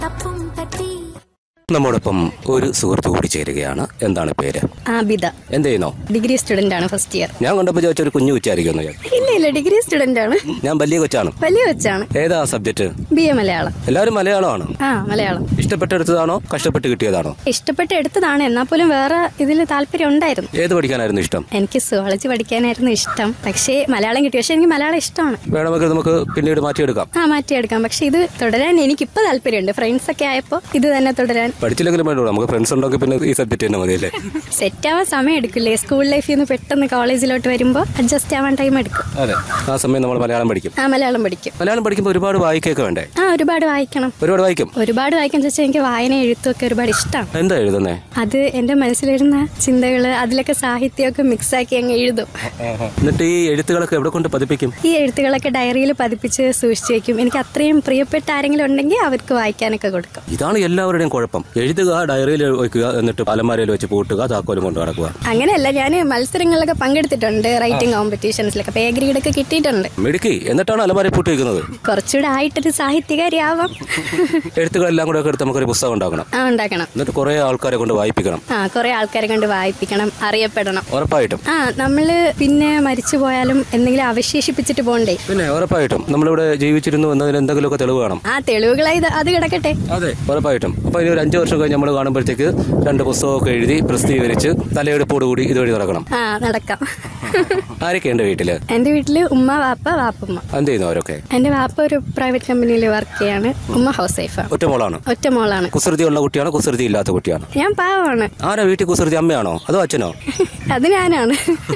തപ്പും തട്ടി നമ്മോടൊപ്പം ഒരു സുഹൃത്ത് കൂടി ചേരുകയാണ് എന്താണ് പേര് ആബിദ എന്ത് ചെയ്യുന്നോ ഡിഗ്രി സ്റ്റുഡന്റ് ആണ് ഫസ്റ്റ് ഇയർ ഞാൻ കണ്ടപ്പോൾ ചോദിച്ച ഒരു കുഞ്ഞു ഉച്ചാരിക്കുന്നു ഞാൻ ഇല്ല ഇല്ല ഡിഗ്രി സ്റ്റുഡന്റ് ആണ് ഞാൻ വലിയ കൊച്ചാണ് വലിയ വെച്ചാണ് ഏതാ സബ്ജക്ട് ബി എ മലയാളം എല്ലാവരും മലയാളമാണ് ആ മലയാളം ഇഷ്ടപ്പെട്ടെടുത്തതാണോ കഷ്ടപ്പെട്ട് കിട്ടിയതാണോ ഇഷ്ടപ്പെട്ട് എടുത്തതാണ് എന്നാൽ പോലും വേറെ ഇതിൽ താല്പര്യം ഉണ്ടായിരുന്നു ഏത് പഠിക്കാനായിരുന്നു ഇഷ്ടം എനിക്ക് സുവോളജി പഠിക്കാനായിരുന്നു ഇഷ്ടം പക്ഷേ മലയാളം കിട്ടി പക്ഷെ എനിക്ക് മലയാളം ഇഷ്ടമാണ് വേണമെങ്കിൽ നമുക്ക് പിന്നീട് മാറ്റിയെടുക്കാം ആ മാറ്റിയെടുക്കാം പക്ഷെ ഇത് തുടരാൻ എനിക്കിപ്പോൾ താല്പര്യമുണ്ട് ഫ്രണ്ട്സ് ഒക്കെ ആയപ്പോൾ ഇത് തന്നെ തുടരാൻ പഠിച്ചില്ലെങ്കിലും വേണ്ടോ നമുക്ക് ഫ്രണ്ട്സ് ഉണ്ടെങ്കിൽ പിന്നെ ഈ സബ്ജക്ട് തന്നെ മതിയല്ലേ സെറ്റ് ആവാൻ സമയം എടുക്കില്ലേ സ്കൂൾ ലൈഫിൽ നിന്ന് പെട്ടെന്ന് കോളേജിലോട്ട് വരുമ്പോൾ അഡ്ജസ്റ്റ് ആവാൻ ടൈം എടുക്കും അതെ ആ സമയം നമ്മൾ മലയാളം പഠിക്കും ആ മലയാളം പഠിക്കും മലയാളം പഠിക്കുമ്പോൾ ഒരുപാട് വായിക്കൊക്കെ വേണ്ടേ ആ ഒരുപാട് വായിക്കണം ഒരുപാട് വായിക്കും ഒരുപാട് വായിക്കാൻ ചോദിച്ചാൽ എനിക്ക് വായന എഴുത്തൊക്കെ ഒരുപാട് ഇഷ്ടമാണ് എന്താ എഴുതുന്നേ അത് എന്റെ മനസ്സിലിരുന്ന ചിന്തകള് അതിലൊക്കെ സാഹിത്യമൊക്കെ മിക്സാക്കി അങ്ങ് എഴുതും എന്നിട്ട് ഈ എഴുത്തുകളൊക്കെ എവിടെ കൊണ്ട് പതിപ്പിക്കും ഈ എഴുത്തുകളൊക്കെ ഡയറിയിൽ പതിപ്പിച്ച് സൂക്ഷിച്ചു വെക്കും എനിക്ക് അത്രയും പ്രിയപ്പെട്ട ആരെങ്കിലും ഉണ്ടെങ്കിൽ അവർക്ക് വായിക്കാനൊക്കെ കൊടുക്കും ഇതാണ് എല്ലാവരുടെയും കുഴപ്പം എഴുതുക ഡയറിയിൽ വയ്ക്കുക എന്നിട്ട് അലമാരയിൽ വെച്ച് പൂട്ടുക താക്കോലും കൊണ്ട് നടക്കുക അങ്ങനെയല്ല ഞാൻ മത്സരങ്ങളിലൊക്കെ പങ്കെടുത്തിട്ടുണ്ട് റൈറ്റിംഗ് കോമ്പറ്റീഷൻസിലൊക്കെ പേ ഗ്രേഡ് ഒക്കെ കിട്ടിയിട്ടുണ്ട് മിടുക്കി എന്നിട്ടാണ് അലമാരയിൽ പൂട്ടി വയ്ക്കുന്നത് കുറച്ചുകൂടെ ആയിട്ടൊരു സാഹിത്യകാരിയാവാം എഴുത്തുകളെല്ലാം കൂടെ ഒക്കെ എടുത്ത് നമുക്കൊരു പുസ്തകം ഉണ്ടാക്കണം ആ ഉണ്ടാക്കണം എന്നിട്ട് കുറെ ആൾക്കാരെ കൊണ്ട് വായിപ്പിക്കണം ആ കുറെ ആൾക്കാരെ കൊണ്ട് വായിപ്പിക്കണം അറിയപ്പെടണം ഉറപ്പായിട്ടും ആ നമ്മള് പിന്നെ മരിച്ചു പോയാലും എന്തെങ്കിലും അവശേഷിപ്പിച്ചിട്ട് പോണ്ടേ പിന്നെ ഉറപ്പായിട്ടും നമ്മളിവിടെ ജീവിച്ചിരുന്നു എന്നതിന് എന്തെങ്കിലുമൊക്കെ തെളിവ് കാണും ആ തെളിവുകളായി ഇത് അത് കിടക്കട്ടെ അതെ ഉറപ്പായിട്ടും അപ്പൊ ഇനി ഒരു അഞ്ചു വർഷം കഴിഞ്ഞ് നമ്മൾ കാണുമ്പോഴത്തേക്ക് രണ്ട് പുസ്തകമൊക്കെ എഴുതി പ്രസിദ്ധീകരിച്ച് തലയെടുപ്പോട് കൂടി ഇതുവഴി നടക്കണം ആ നടക്കാം ആരൊക്കെയുണ്ട് വീട്ടില് എന്റെ വീട്ടില് ഉമ്മ വാപ്പ വാപ്പുമ്മ എന്ത് ചെയ്യുന്നു അവരൊക്കെ എന്റെ വാപ്പ ഒരു പ്രൈവറ്റ് കമ്പനിയിൽ വർക്ക് ചെയ്യാണ് ഉമ്മ ഹൗസ് വൈഫാണ് ഒറ്റ മോളാണ് ഒറ്റ മോളാണ് കുസൃതി ഉള്ള കുട്ടിയാണോ കുസൃതി ഇല്ലാത്ത കുട്ടിയാണോ ഞാൻ പാവമാണ് ആരാ വീട്ടിൽ കുസൃതി അമ്മയാണോ അതോ അച്ഛനോ അത് ഞാനാണ്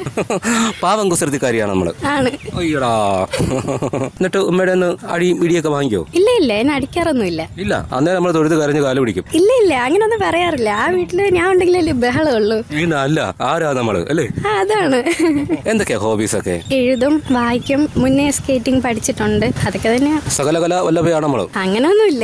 പാവം കുസൃതിക്കാരിയാണ് നമ്മള് ആണ് അയ്യടാ എന്നിട്ട് ഉമ്മയുടെ ഒന്ന് അടിയും ഇടിയൊക്കെ വാങ്ങിക്കോ ഇല്ല ഇല്ല എന്നെ അടിക്കാറൊന്നുമില്ല ഇല്ല അന്നേ നമ്മൾ തൊഴുത് കരഞ്ഞ് കാല് പിടിക്കും ഇല്ല ഇല്ല അങ്ങനൊന്നും പറയാറില്ല ആ വീട്ടില് ഞാൻ ഉണ്ടെങ്കിലല്ലേ ബഹളമുള്ളൂ പിന്നെ അല്ല ആരാ നമ്മള് അല്ലേ ആ അതാണ് എന്തൊക്കെയാ ഹോബീസ് ഒക്കെ എഴുതും വായിക്കും മുന്നേ സ്കേറ്റിംഗ് പഠിച്ചിട്ടുണ്ട് അതൊക്കെ തന്നെ സകലകല വല്ലഭയാണ് നമ്മള് അങ്ങനൊന്നുമില്ല